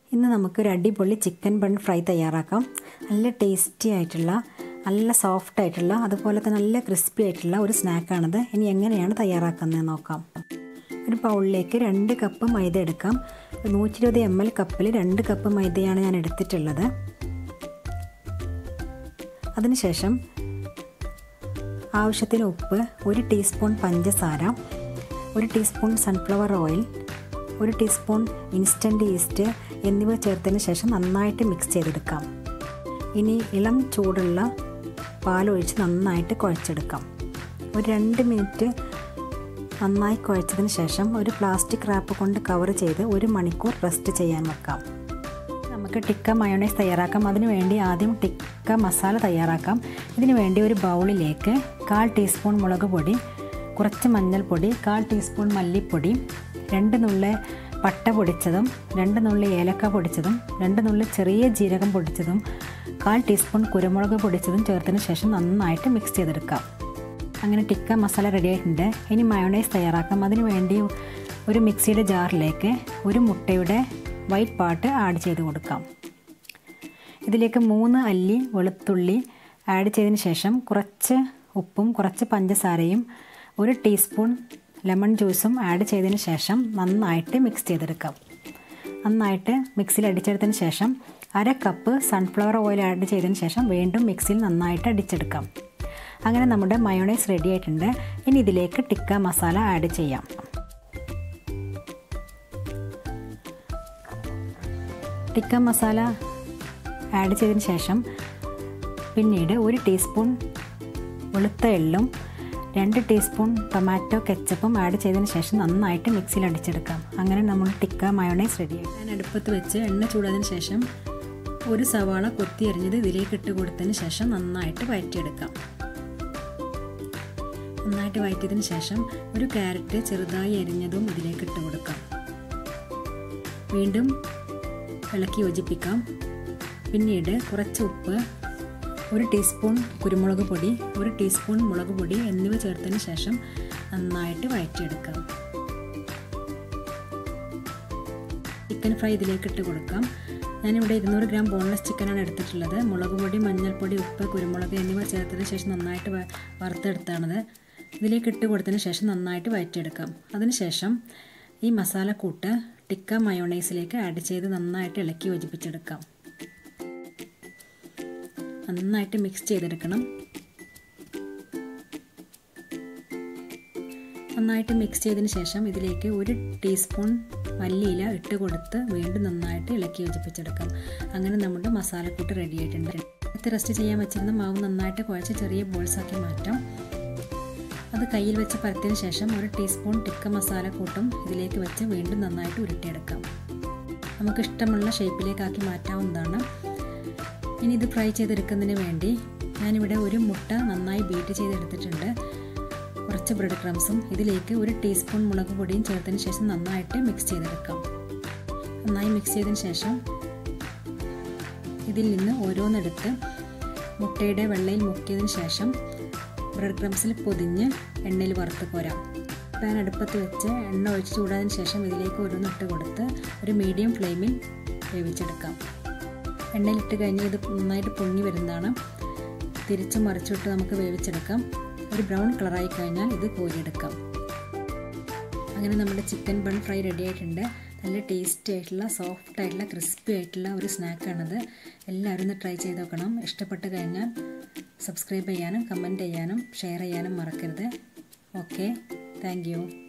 ഇന്ന് നമുക്കൊരു അടിപൊളി ചിക്കൻ ബൺ ഫ്രൈ തയ്യാറാക്കാം നല്ല ടേസ്റ്റി ആയിട്ടുള്ള നല്ല സോഫ്റ്റ് ആയിട്ടുള്ള അതുപോലെ തന്നെ നല്ല ക്രിസ്പി ആയിട്ടുള്ള ഒരു സ്നാക്കാണിത് ഇനി എങ്ങനെയാണ് തയ്യാറാക്കുന്നത് നോക്കാം ഒരു ബൗളിലേക്ക് രണ്ട് കപ്പ് മൈദ എടുക്കാം നൂറ്റി ഇരുപത് എം എൽ കപ്പിൽ രണ്ട് കപ്പ് മൈദയാണ് ഞാൻ എടുത്തിട്ടുള്ളത് അതിനുശേഷം ആവശ്യത്തിന് ഉപ്പ് ഒരു ടീസ്പൂൺ പഞ്ചസാര ഒരു ടീസ്പൂൺ സൺഫ്ലവർ ഓയിൽ ഒരു ടീസ്പൂൺ ഇൻസ്റ്റൻറ്റ് ഈസ്റ്റ് എന്നിവ ചേർത്തതിന് ശേഷം നന്നായിട്ട് മിക്സ് ചെയ്തെടുക്കാം ഇനി ഇളം ചൂടുള്ള പാലൊഴിച്ച് നന്നായിട്ട് കുഴച്ചെടുക്കാം ഒരു രണ്ട് മിനിറ്റ് നന്നായി കുഴച്ചതിന് ശേഷം ഒരു പ്ലാസ്റ്റിക് റാപ്പ് കൊണ്ട് കവർ ചെയ്ത് ഒരു മണിക്കൂർ റെസ്റ്റ് ചെയ്യാൻ വെക്കാം നമുക്ക് ടിക്ക മയോണൈസ് തയ്യാറാക്കാം അതിനു വേണ്ടി ആദ്യം ടിക്ക മസാല തയ്യാറാക്കാം ഇതിനു വേണ്ടി ഒരു ബൗളിലേക്ക് കാൽ ടീസ്പൂൺ മുളക് പൊടി കുറച്ച് മഞ്ഞൾപ്പൊടി കാൽ ടീസ്പൂൺ മല്ലിപ്പൊടി രണ്ട് നുള്ളി പട്ട പൊടിച്ചതും രണ്ട് നുള്ളി ഏലക്ക പൊടിച്ചതും രണ്ട് നുള്ളി ചെറിയ ജീരകം പൊടിച്ചതും കാൽ ടീസ്പൂൺ കുരുമുളക് പൊടിച്ചതും ചേർത്തതിന് ശേഷം നന്നായിട്ട് മിക്സ് ചെയ്തെടുക്കാം അങ്ങനെ ടിക്ക മസാല റെഡി ആയിട്ടുണ്ട് ഇനി മയോണൈസ് തയ്യാറാക്കാം അതിനു വേണ്ടി ഒരു മിക്സിയുടെ ജാറിലേക്ക് ഒരു മുട്ടയുടെ വൈറ്റ് പാർട്ട് ആഡ് ചെയ്ത് കൊടുക്കാം ഇതിലേക്ക് മൂന്ന് അല്ലി വെളുത്തുള്ളി ആഡ് ചെയ്തതിന് ശേഷം കുറച്ച് ഉപ്പും കുറച്ച് പഞ്ചസാരയും ഒരു ടീസ്പൂൺ ലെമൺ ജ്യൂസും ആഡ് ചെയ്തതിന് ശേഷം നന്നായിട്ട് മിക്സ് ചെയ്തെടുക്കാം നന്നായിട്ട് മിക്സിയിൽ അടിച്ചെടുത്തതിന് ശേഷം അര കപ്പ് സൺഫ്ലവർ ഓയിൽ ആഡ് ചെയ്തതിന് ശേഷം വീണ്ടും മിക്സിയിൽ നന്നായിട്ട് അടിച്ചെടുക്കാം അങ്ങനെ നമ്മുടെ മയോണൈസ് റെഡി ആയിട്ടുണ്ട് ഇനി ഇതിലേക്ക് ടിക്ക മസാല ആഡ് ചെയ്യാം ടിക്ക മസാല ആഡ് ചെയ്തതിന് ശേഷം പിന്നീട് ഒരു ടീസ്പൂൺ വെളുത്ത എള്ളും രണ്ട് ടീസ്പൂൺ ടൊമാറ്റോ കെച്ചപ്പും ആഡ് ചെയ്തതിന് ശേഷം നന്നായിട്ട് മിക്സിയിൽ അടിച്ചെടുക്കാം അങ്ങനെ നമ്മൾ ടിക്ക മയോണൈസ് റെഡിയായി ഞാൻ അടുപ്പത്ത് വെച്ച് എണ്ണ ചൂടാതിന് ശേഷം ഒരു സവാള കൊത്തി എറിഞ്ഞത് ഇതിലേക്ക് ഇട്ട് കൊടുത്തതിന് ശേഷം നന്നായിട്ട് വഴറ്റിയെടുക്കാം നന്നായിട്ട് വഴറ്റിയതിന് ശേഷം ഒരു ക്യാരറ്റ് ചെറുതായി എരിഞ്ഞതും ഇതിലേക്ക് ഇട്ട് കൊടുക്കാം വീണ്ടും ഇളക്കി യോജിപ്പിക്കാം പിന്നീട് കുറച്ച് ഉപ്പ് ഒരു ടീസ്പൂൺ കുരുമുളക് പൊടി ഒരു ടീസ്പൂൺ മുളക് പൊടി എന്നിവ ചേർത്തതിന് ശേഷം നന്നായിട്ട് വഴറ്റിയെടുക്കാം ചിക്കൻ ഫ്രൈ ഇതിലേക്ക് ഇട്ട് കൊടുക്കാം ഞാനിവിടെ ഇരുന്നൂറ് ഗ്രാം ബോൺലെസ് ചിക്കനാണ് എടുത്തിട്ടുള്ളത് മുളക് പൊടി മഞ്ഞൾപ്പൊടി ഉപ്പ് കുരുമുളക് എന്നിവ ചേർത്തതിന് ശേഷം നന്നായിട്ട് വറുത്തെടുത്താണത് ഇതിലേക്ക് ഇട്ട് കൊടുത്തതിന് ശേഷം നന്നായിട്ട് വഴറ്റിയെടുക്കാം അതിനുശേഷം ഈ മസാലക്കൂട്ട് ടിക്ക മയോണൈസിലേക്ക് ആഡ് ചെയ്ത് നന്നായിട്ട് ഇളക്കി യോജിപ്പിച്ചെടുക്കാം നന്നായിട്ട് മിക്സ് ചെയ്തെടുക്കണം നന്നായിട്ട് മിക്സ് ചെയ്തതിന് ശേഷം ഇതിലേക്ക് ഒരു ടീസ്പൂൺ മല്ലിയില ഇട്ട് കൊടുത്ത് വീണ്ടും നന്നായിട്ട് ഇളക്കി യോജിപ്പിച്ചെടുക്കാം അങ്ങനെ നമ്മുടെ മസാലക്കൂട്ട് റെഡി ആയിട്ടുണ്ട് ഇത് റെസ്റ്റ് ചെയ്യാൻ വെച്ചിരുന്ന മാവ് നന്നായിട്ട് കുഴച്ച് ചെറിയ ബോൾസാക്കി മാറ്റാം അത് കയ്യിൽ വെച്ച് പരത്തിയതിന് ശേഷം ഒരു ടീസ്പൂൺ ടിക്ക മസാലക്കൂട്ടും ഇതിലേക്ക് വെച്ച് വീണ്ടും നന്നായിട്ട് ഉരുട്ടിയെടുക്കാം നമുക്ക് ഇഷ്ടമുള്ള ഷേപ്പിലേക്കാക്കി മാറ്റാവുന്നതാണ് ഇനി ഇത് ഫ്രൈ ചെയ്തെടുക്കുന്നതിന് വേണ്ടി ഞാനിവിടെ ഒരു മുട്ട നന്നായി ബീറ്റ് ചെയ്തെടുത്തിട്ടുണ്ട് കുറച്ച് ബ്രെഡ് ക്രംസും ഇതിലേക്ക് ഒരു ടീസ്പൂൺ മുളക് പൊടിയും ചേർത്തതിന് ശേഷം നന്നായിട്ട് മിക്സ് ചെയ്തെടുക്കാം നന്നായി മിക്സ് ചെയ്തതിന് ശേഷം ഇതിൽ നിന്ന് ഓരോന്നെടുത്ത് മുട്ടയുടെ വെള്ളയിൽ മുക്കിയതിന് ശേഷം ബ്രെഡ് ക്രംസിൽ പൊതിഞ്ഞ് എണ്ണയിൽ വറുത്ത് പോരാം പാൻ അടുപ്പത്ത് വെച്ച് എണ്ണ ഒഴിച്ച് ചൂടാതിന് ശേഷം ഇതിലേക്ക് ഓരോന്നിട്ട് കൊടുത്ത് ഒരു മീഡിയം ഫ്ലെയിമിൽ വേവിച്ചെടുക്കാം എണ്ണയിലിട്ട് കഴിഞ്ഞ് ഇത് നന്നായിട്ട് പൊങ്ങി വരുന്നതാണ് തിരിച്ച് മറിച്ചിട്ട് നമുക്ക് വേവിച്ചെടുക്കാം ഒരു ബ്രൗൺ കളറായി കഴിഞ്ഞാൽ ഇത് കോരിയെടുക്കാം അങ്ങനെ നമ്മുടെ ചിക്കൻ ബൺ ഫ്രൈ റെഡി ആയിട്ടുണ്ട് നല്ല ടേസ്റ്റി ആയിട്ടുള്ള സോഫ്റ്റ് ആയിട്ടുള്ള ക്രിസ്പി ആയിട്ടുള്ള ഒരു സ്നാക്കാണിത് എല്ലാവരും ഒന്ന് ട്രൈ ചെയ്ത് നോക്കണം ഇഷ്ടപ്പെട്ട് കഴിഞ്ഞാൽ സബ്സ്ക്രൈബ് ചെയ്യാനും കമൻറ്റ് ചെയ്യാനും ഷെയർ ചെയ്യാനും മറക്കരുത് ഓക്കെ താങ്ക്